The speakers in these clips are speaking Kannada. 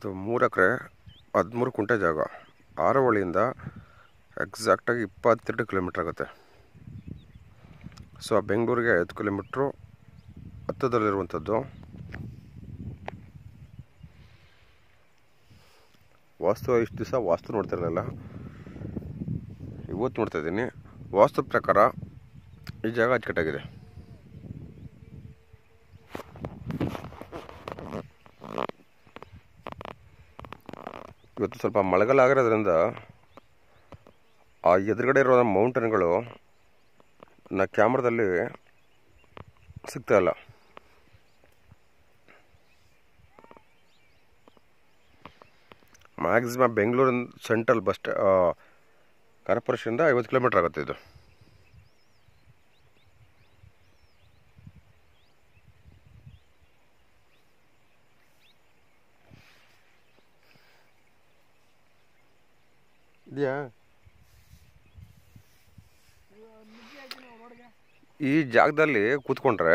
ಇದು ಮೂರು ಎಕರೆ ಹದಿಮೂರು ಕುಂಟೆ ಜಾಗ ಆರವಳಿಯಿಂದ ಎಕ್ಸಾಕ್ಟಾಗಿ ಇಪ್ಪತ್ತೆರಡು ಕಿಲೋಮೀಟ್ರ್ ಆಗುತ್ತೆ ಸೊ ಬೆಂಗಳೂರಿಗೆ ಐದು ಕಿಲೋಮೀಟ್ರು ಹತ್ತದಲ್ಲಿರುವಂಥದ್ದು ವಾಸ್ತು ಇಷ್ಟು ದಿವಸ ವಾಸ್ತು ನೋಡ್ತಿರಲಿಲ್ಲ ಇವತ್ತು ನೋಡ್ತಾ ಇದ್ದೀನಿ ವಾಸ್ತು ಪ್ರಕಾರ ಈ ಜಾಗ ಅಚ್ಚುಕಟ್ಟಾಗಿದೆ ಇವತ್ತು ಸ್ವಲ್ಪ ಮಳೆಗಾಲ ಆಗಿರೋದ್ರಿಂದ ಆ ಎದುರುಗಡೆ ಇರೋ ಮೌಂಟನ್ಗಳು ನಾ ಕ್ಯಾಮ್ರಾದಲ್ಲಿ ಸಿಗ್ತಾ ಇಲ್ಲ ಮ್ಯಾಕ್ಸಿಮಮ್ ಬೆಂಗಳೂರಿನ ಸೆಂಟ್ರಲ್ ಬಸ್ ಸ್ಟಾ ಕಾರ್ಪೊರೇಷನಿಂದ ಐವತ್ತು ಕಿಲೋಮೀಟ್ರ್ ಆಗುತ್ತೆ ಇದು ಇದೆಯಾ ಈ ಜಾಗದಲ್ಲಿ ಕೂತ್ಕೊಂಡ್ರೆ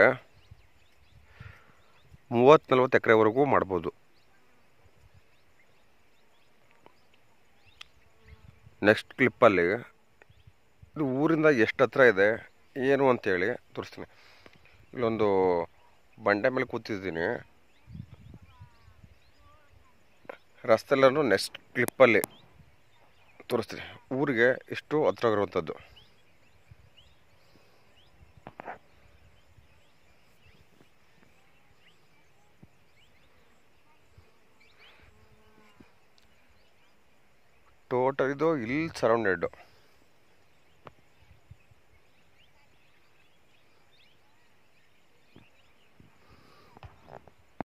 ಮೂವತ್ತು ನಲ್ವತ್ತು ಎಕರೆವರೆಗೂ ಮಾಡ್ಬೋದು ನೆಕ್ಸ್ಟ್ ಕ್ಲಿಪ್ಪಲ್ಲಿ ಇದು ಊರಿಂದ ಎಷ್ಟು ಹತ್ರ ಇದೆ ಏನು ಅಂತೇಳಿ ತೋರಿಸ್ತೀನಿ ಇಲ್ಲೊಂದು ಬಂಡೆ ಮೇಲೆ ಕೂತಿದ್ದೀನಿ ರಸ್ತೆಲ್ಲೂ ನೆಕ್ಸ್ಟ್ ಕ್ಲಿಪ್ಪಲ್ಲಿ ತೋರಿಸ್ತೀನಿ ಊರಿಗೆ ಎಷ್ಟು ಹತ್ರ ಆಗಿರುವಂಥದ್ದು ಟೋಟಲ್ ಇದು ಇಲ್ಲಿ ಸರೌಂಡೆಡ್